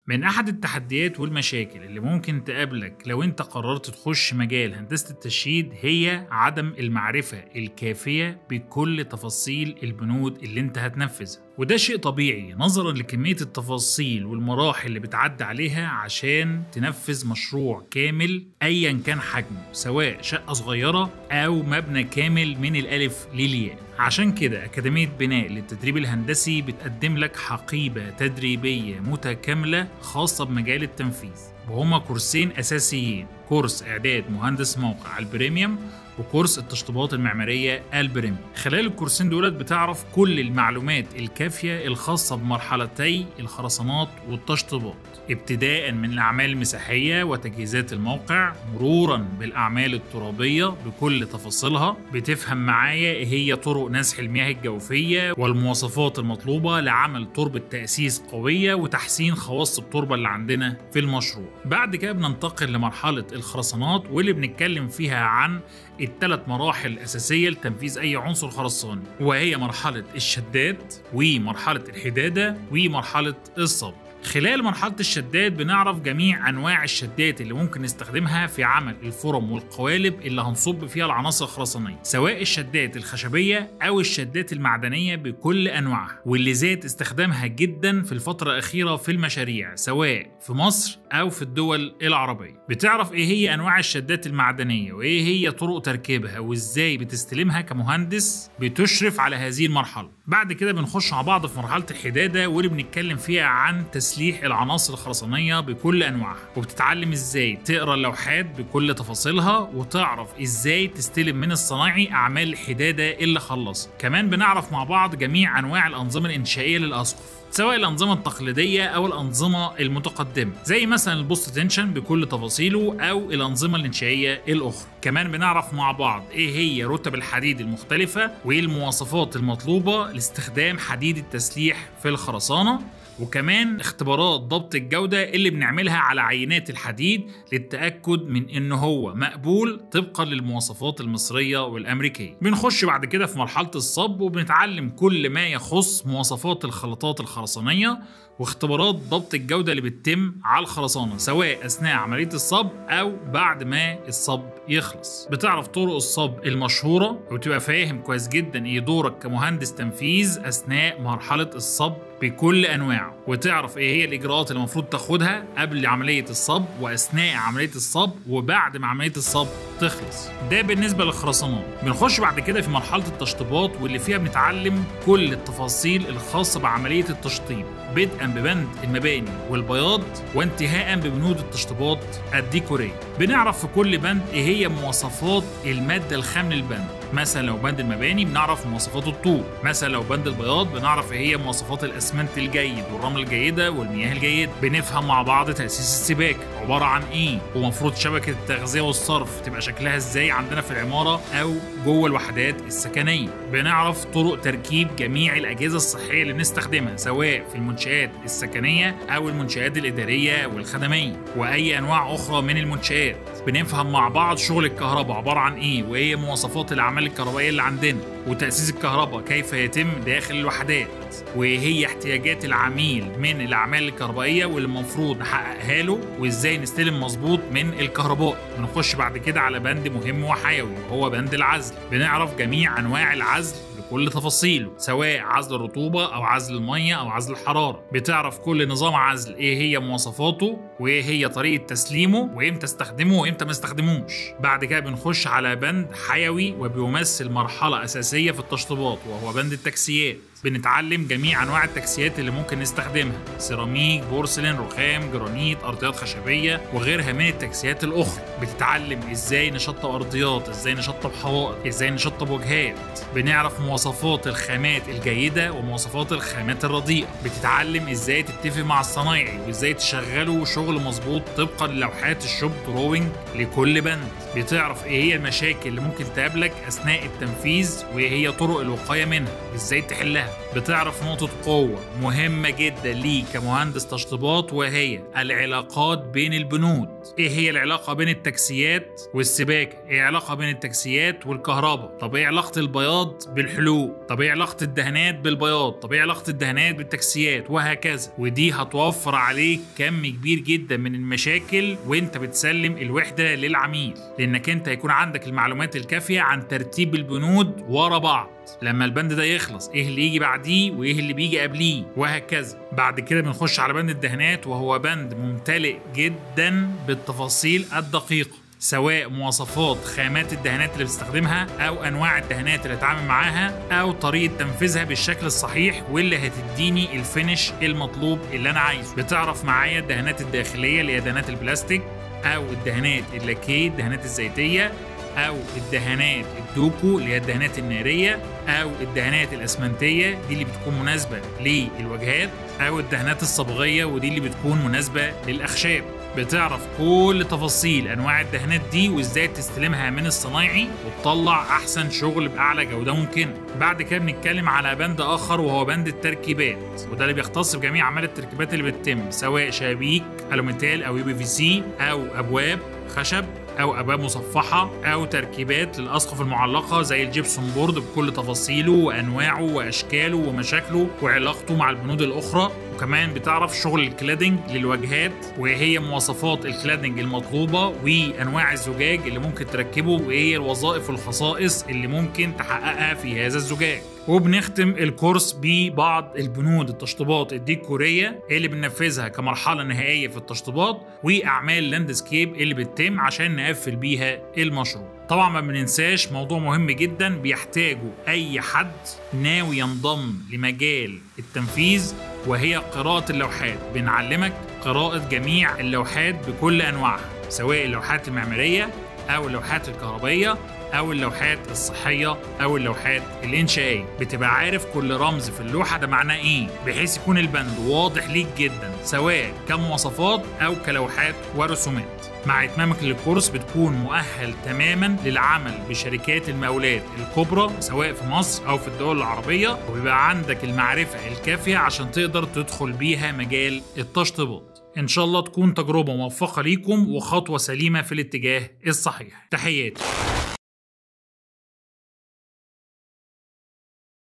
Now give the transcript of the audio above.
من أحد التحديات والمشاكل اللي ممكن تقابلك لو أنت قررت تخش مجال هندسة التشييد هي عدم المعرفة الكافية بكل تفاصيل البنود اللي أنت هتنفذها وده شيء طبيعي نظرا لكمية التفاصيل والمراحل اللي بتعدي عليها عشان تنفذ مشروع كامل أيا كان حجمه سواء شقة صغيرة أو مبنى كامل من الألف للياء عشان كده أكاديمية بناء للتدريب الهندسي بتقدم لك حقيبة تدريبية متكاملة خاصة بمجال التنفيذ وهما كورسين أساسيين كورس إعداد مهندس موقع البريميوم وكورس التشطيبات المعمارية البريميوم خلال الكورسين دولت بتعرف كل المعلومات الكافية الخاصة بمرحلتي الخرسانات والتشطيبات ابتداء من الأعمال المساحية وتجهيزات الموقع مرورا بالأعمال الترابية بكل تفاصيلها بتفهم معايا إيه هي طرق نزح المياه الجوفية والمواصفات المطلوبة لعمل تربة تأسيس قوية وتحسين خواص التربة اللي عندنا في المشروع بعد كده بننتقل لمرحلة الخرسانات واللي بنتكلم فيها عن الثلاث مراحل الأساسية لتنفيذ أي عنصر خرساني وهي مرحلة الشداد ومرحلة الحدادة ومرحلة الصب خلال مرحلة الشداد بنعرف جميع أنواع الشدات اللي ممكن نستخدمها في عمل الفرم والقوالب اللي هنصب فيها العناصر الخرسانية سواء الشدات الخشبية أو الشدات المعدنية بكل أنواعها واللي زاد استخدامها جدا في الفترة الأخيرة في المشاريع سواء في مصر أو في الدول العربية بتعرف إيه هي أنواع الشدات المعدنية وإيه هي طرق تركيبها وإزاي بتستلمها كمهندس بتشرف على هذه المرحلة بعد كده بنخش مع بعض في مرحلة الحدادة واللي بنتكلم فيها عن تسليح العناصر الخرسانية بكل أنواعها وبتتعلم إزاي تقرأ اللوحات بكل تفاصيلها وتعرف إزاي تستلم من الصنايعي أعمال الحدادة اللي خلص كمان بنعرف مع بعض جميع أنواع الأنظمة الإنشائية للأسقف سواء الأنظمة التقليدية أو الأنظمة المتقدمة زي مثلا البوست تنشن بكل تفاصيله أو الأنظمة الإنشائية الأخرى كمان بنعرف مع بعض إيه هي رتب الحديد المختلفة وإيه المواصفات المطلوبة لاستخدام حديد التسليح في الخرسانة وكمان اختبارات ضبط الجودة اللي بنعملها على عينات الحديد للتأكد من إن هو مقبول طبقا للمواصفات المصرية والأمريكية. بنخش بعد كده في مرحلة الصب وبنتعلم كل ما يخص مواصفات الخلطات الخرسانية واختبارات ضبط الجودة اللي بتتم على الخرسانة سواء أثناء عملية الصب أو بعد ما الصب يخلص بتعرف طرق الصب المشهورة وتبقى فاهم كويس جدا ايه دورك كمهندس تنفيذ أثناء مرحلة الصب بكل انواعه وتعرف ايه هي الاجراءات اللي المفروض تاخدها قبل عمليه الصب واثناء عمليه الصب وبعد ما عمليه الصب تخلص ده بالنسبه للخرسانات بنخش بعد كده في مرحله التشطيبات واللي فيها بنتعلم كل التفاصيل الخاصه بعمليه التشطيب بدءا ببند المباني والبياض وانتهاء ببنود التشطيبات الديكوريه بنعرف في كل بند ايه هي مواصفات الماده الخام للبند مثلا لو بند المباني بنعرف مواصفات الطوب مثلا لو بند البياض بنعرف ايه هي مواصفات الاسمنت الجيد والرمل الجيده والمياه الجيده بنفهم مع بعض تاسيس السباكه عباره عن ايه ومفروض شبكه التغذيه والصرف تبقى شكلها ازاي عندنا في العماره او جوه الوحدات السكنيه بنعرف طرق تركيب جميع الاجهزه الصحيه اللي بنستخدمها سواء في المنشات السكنيه او المنشات الاداريه والخدميه واي انواع اخرى من المنشات بنفهم مع بعض شغل الكهرباء عباره عن ايه وايه مواصفات الاعمال الكهربائيه اللي عندنا وتاسيس الكهرباء كيف يتم داخل الوحدات وايه هي احتياجات العميل من الاعمال الكهربائيه واللي المفروض نحققها له وازاي نستلم مظبوط من الكهرباء بنخش بعد كده على بند مهم وحيوي وهو بند العزل بنعرف جميع انواع العزل بكل تفاصيله سواء عزل الرطوبة أو عزل المية أو عزل الحرارة بتعرف كل نظام عزل إيه هي مواصفاته وإيه هي طريقة تسليمه وإمتى استخدمه وإمتى ما استخدموش بعد كده بنخش على بند حيوي وبيمثل مرحلة أساسية في التشطيبات وهو بند التكسيات بنتعلم جميع انواع التكسيات اللي ممكن نستخدمها سيراميك بورسلين رخام جرانيت ارضيات خشبيه وغيرها من التكسيات الاخرى بتتعلم ازاي نشطب ارضيات ازاي نشطب حوائط ازاي نشطب وجهات بنعرف مواصفات الخامات الجيده ومواصفات الخامات الرديئه بتتعلم ازاي تتفق مع الصنايعي وازاي تشغله شغل مظبوط طبقا للوحات الشوب دروينج لكل بند بتعرف ايه هي المشاكل اللي ممكن تقابلك اثناء التنفيذ وايه هي طرق الوقايه منها وازاي تحلها بتعرف نقطة قوة مهمة جدا ليك كمهندس تشطيبات وهي العلاقات بين البنود ايه هي العلاقة بين التكسيات والسباكة ايه علاقة بين التكسيات والكهرباء طب ايه علاقة البياض بالحلو طب ايه علاقة الدهانات بالبياض طب ايه علاقة الدهانات بالتكسيات وهكذا ودي هتوفر عليك كم كبير جدا من المشاكل وانت بتسلم الوحدة للعميل لانك انت هيكون عندك المعلومات الكافية عن ترتيب البنود ورا بعض لما البند ده يخلص ايه اللي يجي بعديه وايه اللي بيجي قبليه وهكذا بعد كده بنخش على بند الدهانات وهو بند ممتلئ جدا بالتفاصيل الدقيقه سواء مواصفات خامات الدهانات اللي بتستخدمها او انواع الدهانات اللي هتعامل معاها او طريقه تنفيذها بالشكل الصحيح واللي هتديني الفينش المطلوب اللي انا عايزه بتعرف معايا الدهانات الداخليه اللي هي دهانات البلاستيك او الدهانات اللاكيه الدهانات الزيتيه او الدهانات الدوكو اللي هي الدهانات الناريه او الدهانات الاسمنتيه دي اللي بتكون مناسبه للواجهات او الدهانات الصبغيه ودي اللي بتكون مناسبه للاخشاب بتعرف كل تفاصيل انواع الدهانات دي وازاي تستلمها من الصنايعي وتطلع احسن شغل باعلى جوده ممكن بعد كده بنتكلم على بند اخر وهو بند التركيبات وده اللي بيختص بجميع اعمال التركيبات اللي بتتم سواء شبابيك الوميتال او يو بي في سي او ابواب خشب او ابواب مصفحه او تركيبات للاسقف المعلقه زي الجبسون بورد بكل تفاصيله وانواعه واشكاله ومشاكله وعلاقته مع البنود الاخرى وكمان بتعرف شغل الكلادنج للواجهات وهي مواصفات الكلادنج المطلوبه وانواع الزجاج اللي ممكن تركبه وايه الوظائف والخصائص اللي ممكن تحققها في هذا الزجاج وبنختم الكورس ببعض البنود التشطيبات الديكوريه اللي بننفذها كمرحله نهائيه في التشطيبات واعمال لاندسكيب اللي بتتم عشان نقفل بيها المشروع طبعا ما بننساش موضوع مهم جدا بيحتاجه اي حد ناوي ينضم لمجال التنفيذ وهي قراءة اللوحات بنعلمك قراءة جميع اللوحات بكل أنواعها سواء اللوحات المعمارية أو اللوحات الكهربائية أو اللوحات الصحية أو اللوحات الإنشائية بتبقى عارف كل رمز في اللوحة ده معناه إيه بحيث يكون البند واضح ليك جدا سواء كمواصفات أو كلوحات ورسومات مع إتمامك للكورس بتكون مؤهل تماما للعمل بشركات المقاولات الكبرى سواء في مصر أو في الدول العربية وبيبقى عندك المعرفة الكافية عشان تقدر تدخل بيها مجال التشطيبات إن شاء الله تكون تجربة موفقة ليكم وخطوة سليمة في الاتجاه الصحيح تحياتي